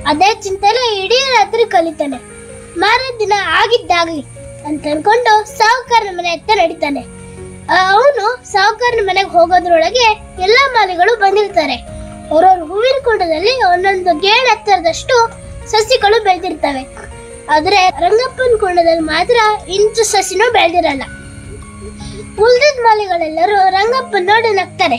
ಅದೇ ಚಿಂತೆಲೆ ಇಡೀ ರಾತ್ರಿ ಕಲಿತಾನೆ ಮಾರನೇ ದಿನ ಆಗಿದ್ದಾಗ್ಲಿ ಅಂತ ಅನ್ಕೊಂಡು ಸಾಹುಕಾರನ ಮನೆ ಹತ್ತ ನಡೀತಾನೆ ಅವನು ಸಾಹುಕಾರನ ಮನೆಗೆ ಹೋಗೋದ್ರೊಳಗೆ ಎಲ್ಲಾ ಮಾಲಿಗಳು ಬಂದಿರ್ತಾರೆ ಅವ್ರವ್ರ ಹೂವಿನ ಕುಂಡದಲ್ಲಿ ಒಂದೊಂದು ಗೇಣ್ ಎತ್ತರದಷ್ಟು ಸಸಿಗಳು ಬೆಳೆದಿರ್ತವೆ ಆದ್ರೆ ರಂಗಪ್ಪನ ಕುಂಡದಲ್ಲಿ ಮಾತ್ರ ಇಂಚು ಸಸಿನೂ ಬೆಳೆದಿರಲ್ಲ ಉಳ್ದಿದ್ ಮಾಲಿಗಳೆಲ್ಲರೂ ರಂಗಪ್ಪನ್ ನೋಡಿ ನಗ್ತಾರೆ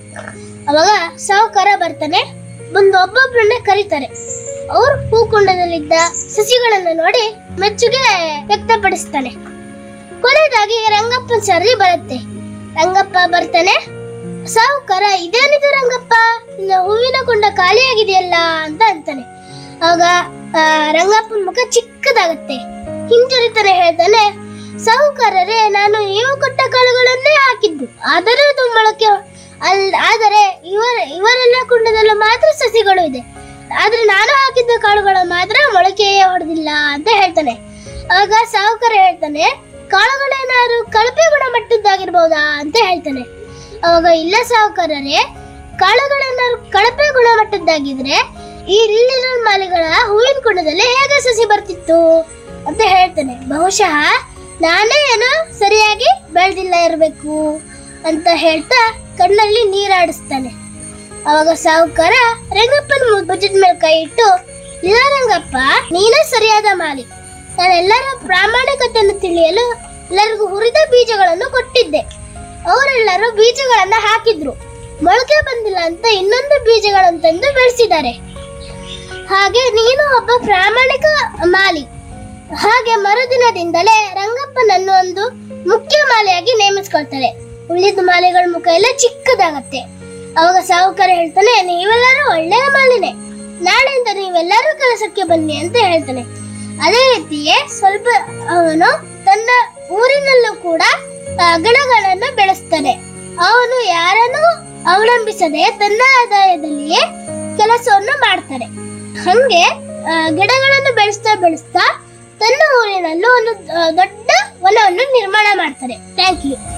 ಅವಾಗ ಸಾಹುಕಾರ ಬರ್ತಾನೆ ಬಂದು ಒಬ್ಬೊಬ್ರನ್ನ ಕರೀತಾರೆ ಅವ್ರು ಹೂಕುಂಡದಲ್ಲಿದ್ದ ಸಸಿಗಳನ್ನ ನೋಡಿ ಮೆಚ್ಚುಗೆ ವ್ಯಕ್ತಪಡಿಸ್ತಾನೆ ಕೊನೆಯದಾಗಿ ರಂಗಪ್ಪನ ಸರಿ ಬರುತ್ತೆ ರಂಗಪ್ಪ ಬರ್ತಾನೆ ಸಾಹುಕಾರ ಇದೇನಿದು ರಂಗಪ್ಪ ಇನ್ನ ಹೂವಿನ ಕುಂಡ ಖಾಲಿಯಾಗಿದೆಯಲ್ಲ ಅಂತ ಅಂತಾನೆ ಆಗ ಆ, ರಂಗಪ್ಪನ ಮುಖ ಚಿಕ್ಕದಾಗತ್ತೆ ಹಿಂಜರಿತಾನೆ ಹೇಳ್ತಾನೆ ಸಾಹುಕಾರರೇ ನಾನು ನೀವು ಕೊಟ್ಟ ಕಾಳುಗಳನ್ನೇ ಹಾಕಿದ್ದು ಆದರೂ ಅದು ಮೊಳಕೆ ಅಲ್ ಆದರೆ ಇವರ ಇವರೆಲ್ಲ ಕುಂಡದಲ್ಲೂ ಮಾತ್ರ ಸಸಿಗಳು ಇದೆ ಆದ್ರೆ ನಾನು ಹಾಕಿದ್ದ ಕಾಳುಗಳು ಮಾತ್ರ ಮೊಳಕೆಯೇ ಹೊಡೆದಿಲ್ಲ ಅಂತ ಹೇಳ್ತಾನೆ ಆಗ ಸಾಹುಕಾರ ಹೇಳ್ತಾನೆ ಕಾಳುಗಳೇನಾದ್ರು ಕಳಪೆ ಗುಣಮಟ್ಟದ್ದಾಗಿರ್ಬೋದಾ ಅಂತ ಹೇಳ್ತಾನೆ ಅವಾಗ ಇಲ್ಲ ಸಾಹುಕಾರರೇ ಕಾಳುಗಳೇನಾದ್ರು ಕಳಪೆ ಗುಣಮಟ್ಟದ್ದಾಗಿದ್ರೆ ಈ ಇಲ್ಲಿನ ಮಾಲಿಗಳ ಹೂವಿನ ಕುಂಡದಲ್ಲಿ ಹೇಗೆ ಸಸಿ ಬರ್ತಿತ್ತು ಅಂತ ಹೇಳ್ತಾನೆ ಬಹುಶಃ ನಾನೇ ಏನೋ ಸರಿಯಾಗಿ ಬೆಳೆದಿಲ್ಲ ಇರಬೇಕು ಅಂತ ಹೇಳ್ತಾ ಕಣ್ಣಲ್ಲಿ ನೀರಾಡಿಸ್ತಾನೆ ಅವಾಗ ಸಾಹುಕಾರ ರಂಗಪ್ಪನ ಭುಜದ ಮೇಲೆ ಕೈ ಇಟ್ಟು ಇಲ್ಲ ರಂಗಪ್ಪ ನೀನೇ ಸರಿಯಾದ ಮಾಲಿ ನಾನೆಲ್ಲರ ಪ್ರಾಮಾಣಿಕತೆಯನ್ನು ತಿಳಿಯಲು ಎಲ್ಲರಿಗೂ ಹುರಿದ ಬೀಜಗಳನ್ನು ಕೊಟ್ಟಿದ್ದೆ ಅವರೆಲ್ಲರೂ ಬೀಜಗಳನ್ನ ಹಾಕಿದ್ರು ಮೊಳಕೆ ಬಂದಿಲ್ಲ ಅಂತ ಇನ್ನೊಂದು ಬೀಜಗಳನ್ನು ತಂದು ಬೆಳೆಸಿದ್ದಾರೆ ಹಾಗೆ ನೀನು ಒಬ್ಬ ಪ್ರಾಮಾಣಿಕ ಮಾಲಿ ಹಾಗೆ ಮರುದಿನದಿಂದಲೇ ರಂಗಪ್ಪನನ್ನು ಒಂದು ಮುಖ್ಯ ಮಾಲೆಯಾಗಿ ನೇಮಿಸ್ಕೊಳ್ತಾರೆ ಉಳಿದ ಮಾಲೆಗಳ ಮುಖ ಎಲ್ಲ ಚಿಕ್ಕದಾಗತ್ತೆ ಅವಾಗ ಸಾಹುಕಾರ ಹೇಳ್ತಾನೆ ನೀವೆಲ್ಲರೂ ಒಳ್ಳೆಯ ಮಾಲಿನೇ ನಾಳೆಯಿಂದ ನೀವೆಲ್ಲರೂ ಕೆಲಸಕ್ಕೆ ಬನ್ನಿ ಅಂತ ಹೇಳ್ತಾನೆ ಅದೇ ರೀತಿಯೇ ಸ್ವಲ್ಪ ಅವನು ತನ್ನ ಊರಿನಲ್ಲೂ ಕೂಡ ಆ, ಗಿಡಗಳನ್ನು ಬೆಳೆಸ್ತಾನೆ ಅವನು ಯಾರನ್ನು ಅವಲಂಬಿಸದೆ ತನ್ನ ಆದಾಯದಲ್ಲಿಯೇ ಕೆಲಸವನ್ನು ಮಾಡ್ತಾನೆ ಹಂಗೆ ಆ, ಗಿಡಗಳನ್ನು ಬೆಳೆಸ್ತಾ ಬೆಳೆಸ್ತಾ ತನ್ನ ಊರಿನಲ್ಲೂ ಒಂದು ಆ, ದೊಡ್ಡ ವನವನ್ನು ನಿರ್ಮಾಣ ಮಾಡ್ತಾರೆ ಥ್ಯಾಂಕ್ ಯು